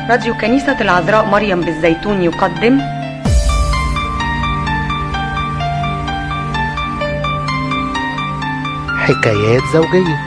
راديو كنيسة العذراء مريم بالزيتون يقدم حكايات زوجية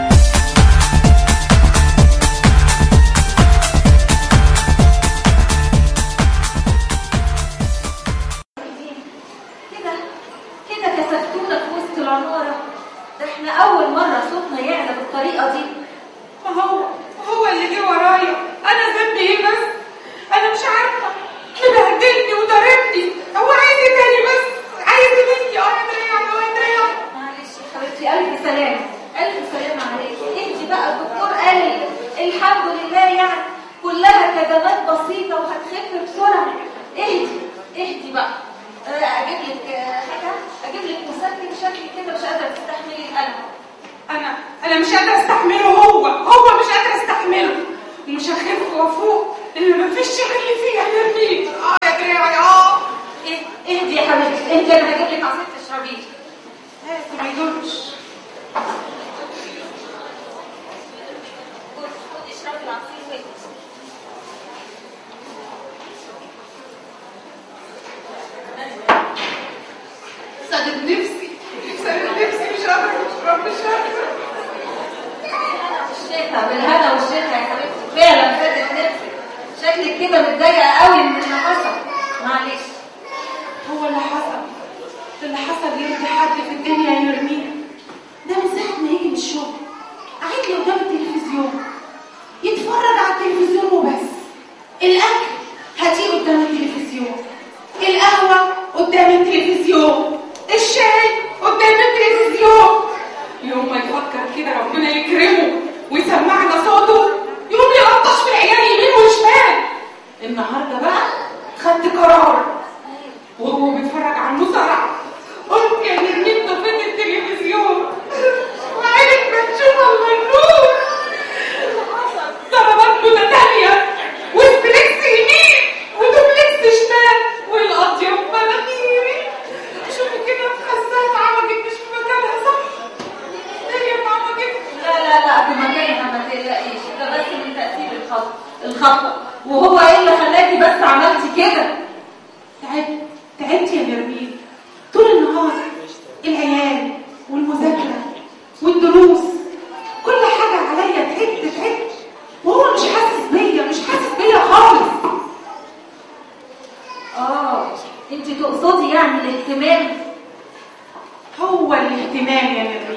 كده كده كسفتونا في وسط العمارة ده احنا أول مرة صوتنا يعلى بالطريقة دي ما هو هو اللي جه ورايا انا ذنبي ايه بس انا مش عارفه مبهدلني وضربني هو عايز ايه تاني بس عايز ايه مني اه يا اه يا معلش يا حبيبتي ألف سلامة ألف سلامة عليكي انت بقى الدكتور قال الحمد لله يعني كلها كدمات بسيطة وهتخف بسرعة اهدي اهدي بقى آه، اجيب لك آه، حاجة اجيب لك مسكن شكلي كده مش قادرة تستحملي الألم انا انا مش قادره استحمله هو هو مش قادره استحمله ومش هخف وافوق لان مفيش غير اللي فيها نرميك اه يا دراعي اه إيه- اهدي يا حبيبتي اهدي انا هجيب لك عصير تشربيه هات ما يدورش خدي اشربي العصير واهدي سدد نفسي سدد نفسي مش قادره اشرب مش قادره والشتا بالهنا والشتا يا حبيبتي فعلا فاتت نفسك شكلك كده متضايقه قوي من اللي حصل معلش هو اللي حصل اللي حصل يرضي حد في الدنيا يرميه ده من ساعة ما يجي من الشغل قاعد لي قدام التلفزيون يتفرج على التلفزيون وبس الأكل هاتيه قدام التلفزيون القهوة قدام التلفزيون الشاي قدام التلفزيون يوم ما يفكر كده ربنا يكرمه ويسمعنا صوته يقوم يلطش في العيال يمين وشمال النهارده بقى خدت قرار وهو بيتفرج على المصارعة قلت يا نرمين طفيت التلفزيون وعينك ما تشوف الا النور ضربت له تانية وسبلكس يمين ودوبلكس شمال والقضية في مناخيري شوفي كده حاساها اتعوجت مش في مكانها صح هي اتعوجت لا لا لا في مكانها ما تقلقيش ده بس من تاثير الخط الخطه وهو ايه اللي خلاكي بس عملتي كده تعبت تعبت يا نرمين طول النهار العيال والمذاكرة والدروس كل حاجة عليا تعبت تعبت وهو مش حاسس بيا مش حاسس بيا خالص اه انت تقصدي يعني الاهتمام هو الاهتمام يا نرمين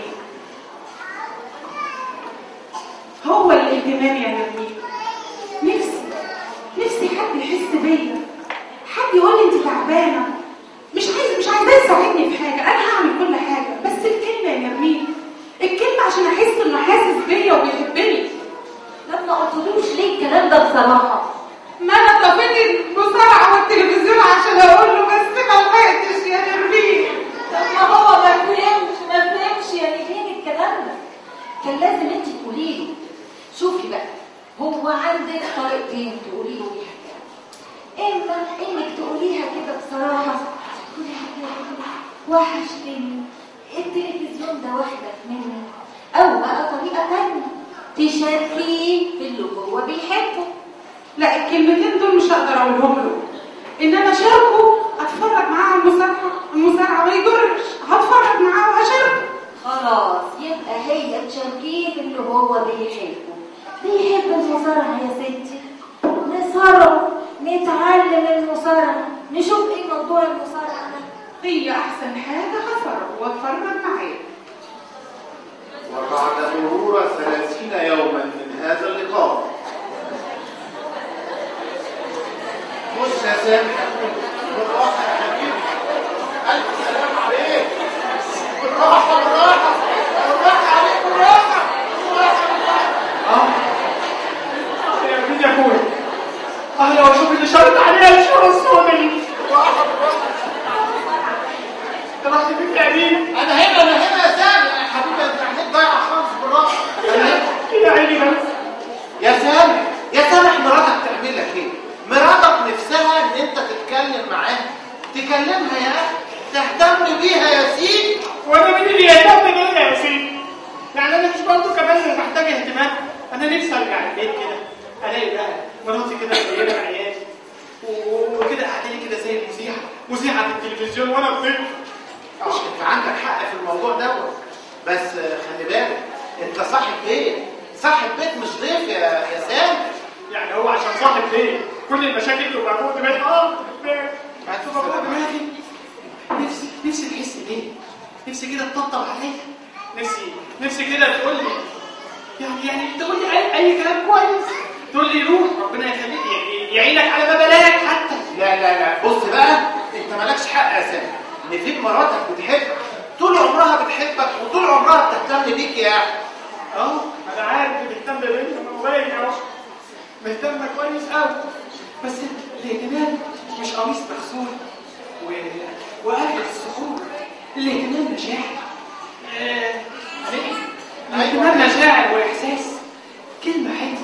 هو الاهتمام يا نرمين نفسي نفسي حد يحس بيا حد يقول لي انت تعبانه مش عايز مش عايزاه يساعدني في حاجه انا هعمل كل حاجه بس الكلمه يا نرمين الكلمه عشان احس انه حاسس بيا وبيحبني لا ما قلتلوش ليه الكلام ده بصراحه ما انا طفيت المصارعه والتلفزيون عشان اقول له بس ما لحقتش يا نرمين طب ما هو ما فهمش ما فهمش يعني فين الكلام ده كان لازم انت تقولي له شوفي بقى هو عندك طريقتين تقولي له بيها كده اما انك تقوليها كده بصراحه تقوليها كده تقولي وحشتني التلفزيون ده واخدك مني او بقى طريقه تانية تشاركيه في اللي هو بيحبه لا الكلمتين دول مش هقدر اقولهم له ان انا اشاركه اتفرج معاه على المسارعه المسارعه ما يضرش هتفرج معاه وهشاركه خلاص يبقى هي تشاركيه في اللي هو بيحبه بيحب المصارعة يا ستي نصارعه نتعلم المصارعة نشوف ايه موضوع المصارعة ده هي احسن حاجه هتفرج واتفرج معاه وبعد مرور ثلاثين يوما من هذا اللقاء خش يا سامي بالراحة يا حبيبي ألف سلام عليك بالراحة بالراحة بالراحة عليك بالراحة بالراحة بالراحة يا مين يا اخويا اهلا واشوف اللي شرط عليها الشهر السوداء دي بالراحة بالراحة انت رحت فين يا امين أنا هنا أنا هنا يا سامي يا حبيبي أنت عينيك ضايعة خالص بالراحة أنا هنا يا عيني بس يا سامح يا سامح مراتك تعمل لك ايه مراتك نفسها ان انت تتكلم معاها تكلمها يا اخي تهتم بيها يا سيدي وانا مين اللي يهتم بيا يا سيدي يعني انا مش برضه كمان اللي محتاج اهتمام انا نفسي ارجع البيت كده الاقي بقى مراتي كده مليانه عيال و- وكده قاعدين كده زي المذيعه مذيعه في التلفزيون وانا بضيف مش انت عندك حق في الموضوع دوت بس آه، خلي بالك انت صاحب بيت صاحب بيت مش ضيف يا يا سام يعني هو عشان صاحب بيت كل المشاكل تبقى فوق دماغي اه بيت. تبقى فوق دماغي نفسي نفسي تحس بيه نفسي كده تطبطب عليا نفسي نفسي كده تقول لي يعني يعني تقول لي اي اي كلام كويس تقول لي روح ربنا يخليك ي- يعينك على ما بلاك حتى لا لا لا بص بقى انت مالكش حق يا سام ان في مراتك بتحبك طول عمرها بتحبك وطول عمرها بتهتم بيك يا اخي اه انا عارف بتهتم بيا انا باين اهو مهتمه كويس قوي بس الاهتمام مش قميص مغسول و... واكل السحور الاهتمام مشاعر آه... عليك الاهتمام مشاعر واحساس كلمه حلوه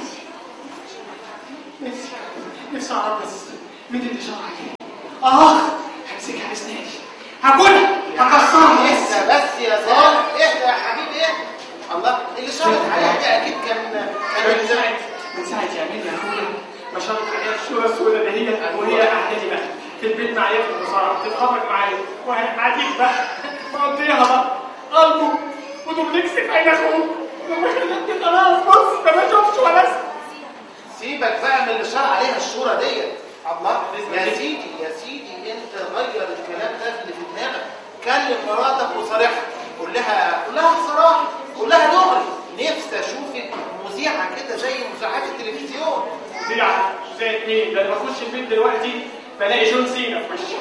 نفسي نفسي اعرف بس مين اللي شرع عليها اه همسكها بسناني هاكلها هكسرها بس اهدى بس يا سام اهدى يا حبيبي اهدى الله اللي شرط عليها ده اكيد كان كان من ساعة من ساعة يعمل يا أخويا ما شرط عليها الشورى السوداء اللي هي وهي قعدتي بقى في البيت معايا في المصارعة بتتفرج معايا وهي قاعدين بقى مقضيها بقى قلبه ودوبلكس في عين أخوه لما خليت خلاص بص ده ما شافش ولا اسمع سيبك بقى من اللي شرع عليها الشورى ديت الله يا سيدي يا سيدي انت غير الكلام ده اللي في دماغك كلم مراتك وصارحها قول لها قول لها بصراحه قول لها دغري نفسي اشوفك مذيعه كده زي مذيعات التلفزيون مذيعة زي مين ده أنا بخش البيت دلوقتي بلاقي جون سينا في وشي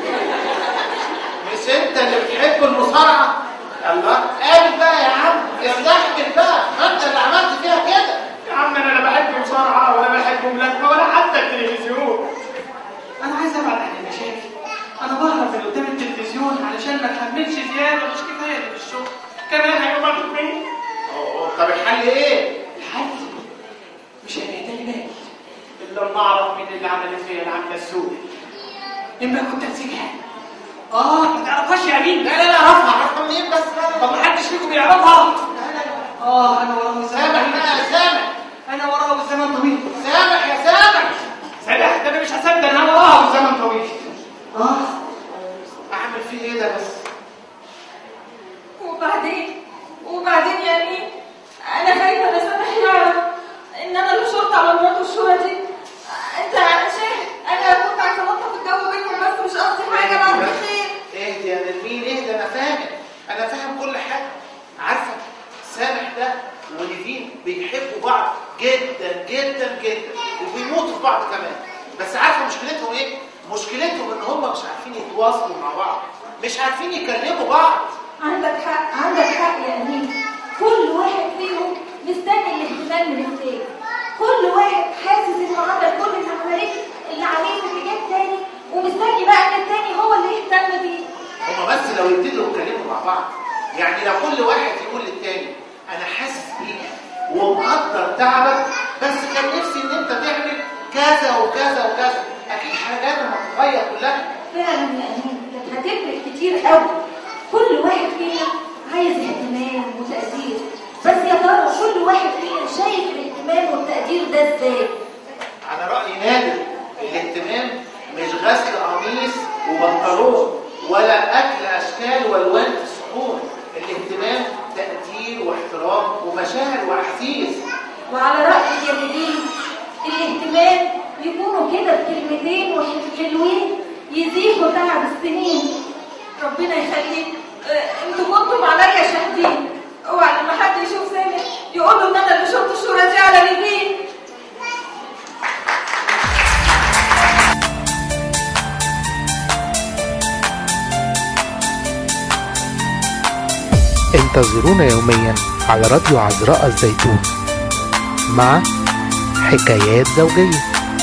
مش انت اللي بتحب المصارعه الله قابل بقى يا عم استحمل بقى ما انت اللي عملت فيها كده يا عم انا لا بحب مصارعه ولا بحب ملاكمه ولا حتى التلفزيون انا عايز ابعد عن المشاكل انا بهرب من قدام التلفزيون علشان ما اكملش زياده مش كفايه اللي في الشغل كمان هيبقى واخد مني أوه، طب الحل ايه الحل مش هيبقى تاني بالي الا لما اعرف مين اللي عملت فيا العمله السوداء اما كنت امسكها اه ما تعرفهاش يا مين لا لا لا اعرفها اعرفها منين بس لا لا طب ما حدش فيكم يعرفها لا لا اه انا وراه الزمن سامح طويل. بقى يا سامح انا وراه الزمن طويل سامح يا سامح سامح ده انا مش هصدق انا وراه الزمن طويل اه اعمل فيه ايه ده بس وبعدين وبعدين يعني انا خايفه لا سامح يعرف ان انا اللي شرط على مراته الشورى دي انت شاهد انا كنت عايزه انطف الجو بينهم بس مش قصدي حاجه انا قصدي خير اهدي يا نرمين اهدي انا فاهم انا فاهم كل حاجه عارفه سامح ده ونيفين بيحبوا بعض جدا جدا جدا وبيموتوا في بعض كمان بس عارفه مشكلتهم ايه مشكلتهم ان هم مش عارفين يتواصلوا مع بعض مش عارفين يكلموا بعض عندك حق عندك حق يا امين كل واحد فيهم مستني الاهتمام من التاني كل واحد حاسس انه عمل كل اللي عمليه اللي عليه في اتجاه تاني ومستني بقى ان التاني هو اللي يهتم بيه هم بس لو يبتدوا يتكلموا مع بعض يعني لو كل واحد يقول للتاني انا حاسس بيك ومقدر تعبك بس كان نفسي ان انت تعمل كذا وكذا وكذا اكيد حاجاتهم هتتغير كلها فعلا يا امين كانت هتفرق كتير قوي كل واحد فينا عايز اهتمام وتقدير بس يا ترى كل واحد فينا شايف الاهتمام والتقدير ده ازاي على رأي نادر الاهتمام مش غسل قميص وبنطلون ولا أكل أشكال والوان في الصحون الاهتمام تقدير واحترام ومشاعر وأحاسيس وعلى رأي الجميلين الاهتمام يكونوا كده بكلمتين وحلوين يزيحوا تعب السنين ربنا يخليك آه، انتوا كنتم عليا شاهدين اوعى لما حد يشوف سامح يقولوا ان انا اللي شفت الصوره دي على نيفين انتظرونا يوميا على راديو عذراء الزيتون مع حكايات زوجيه